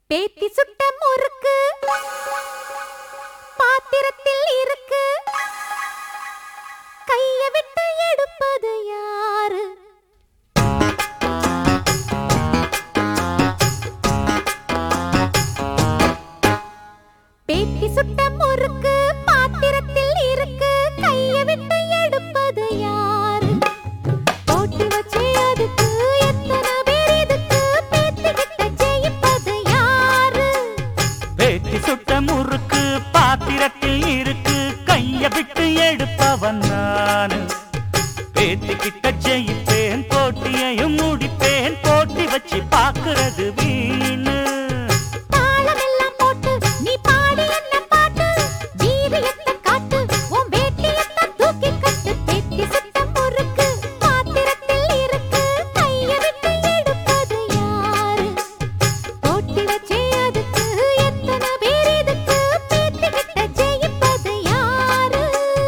பேத்தி சுட்ட முறுக்கு பாத்திரத்தில் இருக்கு கைய விட்டு எடுப்பது யாரு பேத்தி சுட்ட முறுக்கு பாத்திரத்தில் இருக்கு கைய விட்டு எடுப்பது யாரு போட்டி வச்சே அதுக்கு எத்தனை பேர் இதுக்கு பேத்தி கிட்ட ஜெயிப்பது யாரு பேத்தி சுட்ட முறுக்கு பாத்திரத்தில் இருக்கு கைய விட்டு எடுப்பவன் நானு பேத்தி கிட்ட ஜெயிப்பேன் போட்டியையும் முடிப்பேன் போட்டி வச்சு பாக்குறது வீணு தாளமெல்லாம் போட்டு நீ பாடி என்ன பாட்டு வீரியத்தை காட்டு உன் வேட்டியத்தை தூக்கி கட்டு பேத்தி சுட்ட முறுக்கு பாத்திரத்தில் இருக்கு கைய விட்டு எடுப்பது யாரு போட்டி வச்சே அதுக்கு எத்தனை பேர் இதுக்கு பேத்தி கிட்ட ஜெயிப்பது யாரு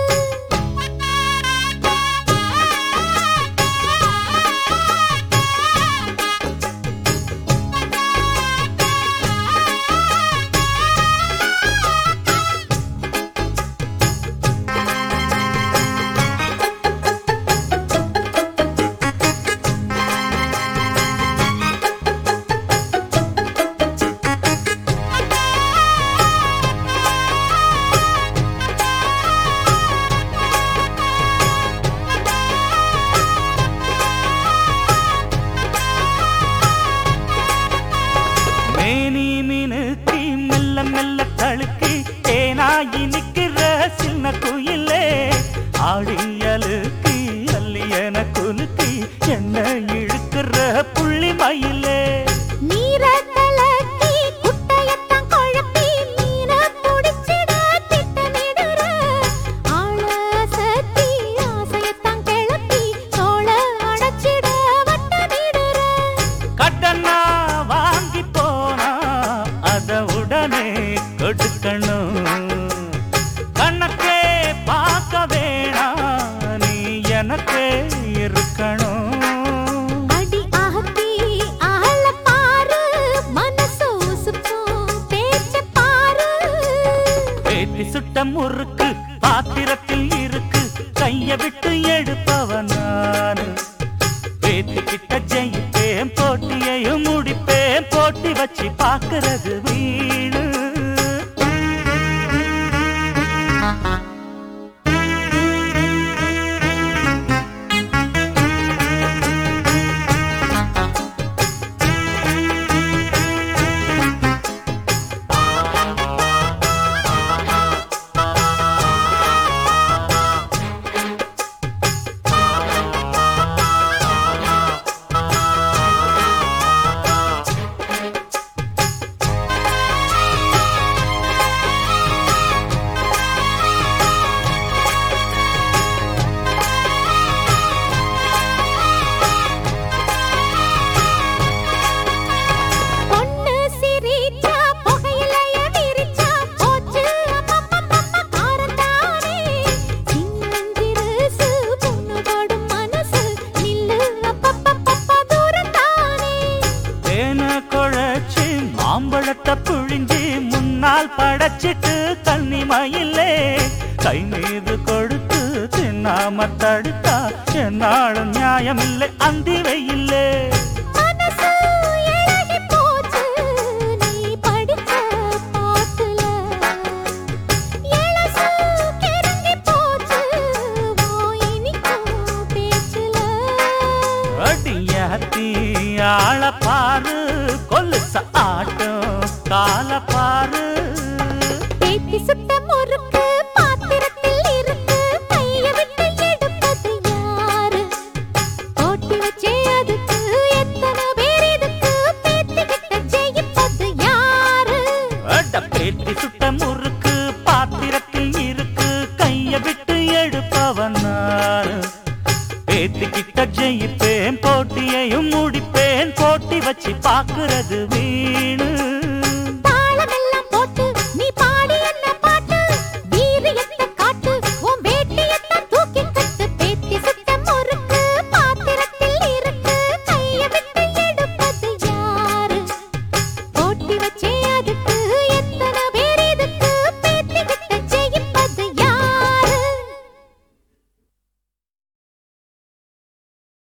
மேனி மினுக்கி மெல்ல மெல்ல தழுக்கி தேனாகி நிக்கிற சின்ன குயிலே ஆடியலுக்கு அல்லியன குலுக்கி என்ன இழுக்கிற புள்ளி மயிலே நீர கலக்கி குட்டையத்தான் குழப்பி மீன புடிச்சிட திட்டமிடுற ஆள சத்தி ஆசையத்தான் கிளப்பி தோள அடைச்சிட வட்டமிடுற கடனா வாங்கி போனா அத உடனே கொடுக்கணும் கணக்கே பார்க்க வேணாம் நீ எனக்கே இருக்கணும் அடி ஆத்தி ஆள பாரு மனசு உசுப்பும் பேச்ச பாரு பேத்தி சுட்ட முறுக்கு பாத்திரத்தில் இருக்கு கைய விட்டு எடுப்பவன் நானு பேத்தி கிட்ட ஜெயிப்பேன் போட்டியையும் முடிப்பேன் போட்டி வச்சு பாக்குறது வீணு பொண்ணு சிரிச்சா புகையிலைய விரிச்சா போச்சு அப்பப்பப்பப்ப காரத்தானே சின்னஞ்சிறுசு பொண்ணு படும் மனசு நில்லு அப்பப்பப்பப்ப தூரத்தானே தேன குழைச்சி மாம்பழத்தை புழிஞ்சி முன்னால் படைச்சிட்டு தண்ணி மயிலே கை மீது கொடுத்து தின்னாம தடுத்தா என்னாலும் நியாயமில்லை அந்தி வெயில்லே மனசு இழகி போச்சு நீ படிச்ச பாட்டுல எழசு கிறங்கி போச்சு ஓ இனிக்கும் பேச்சுல அடியாத்தி ஆள பாரு கொலுச ஆட்டம் கால பாரு பேத்தி சுட்ட முறுக்கு பாத்திரத்தில் இருக்கு கைய விட்டு எடுப்பது யாரு போட்டி வச்சே அதுக்கு எத்தனை பேர் இதுக்கு பேத்தி கிட்ட ஜெயிப்பது யாரு அட பேத்தி சுட்ட முறுக்கு பாத்திரத்தில் இருக்கு கைய விட்டு எடுப்பவன் நானு பேத்தி கிட்ட ஜெயிப்பேன் போட்டியையும் முடிப்பேன் போட்டி வச்சு பாக்குறது வீணு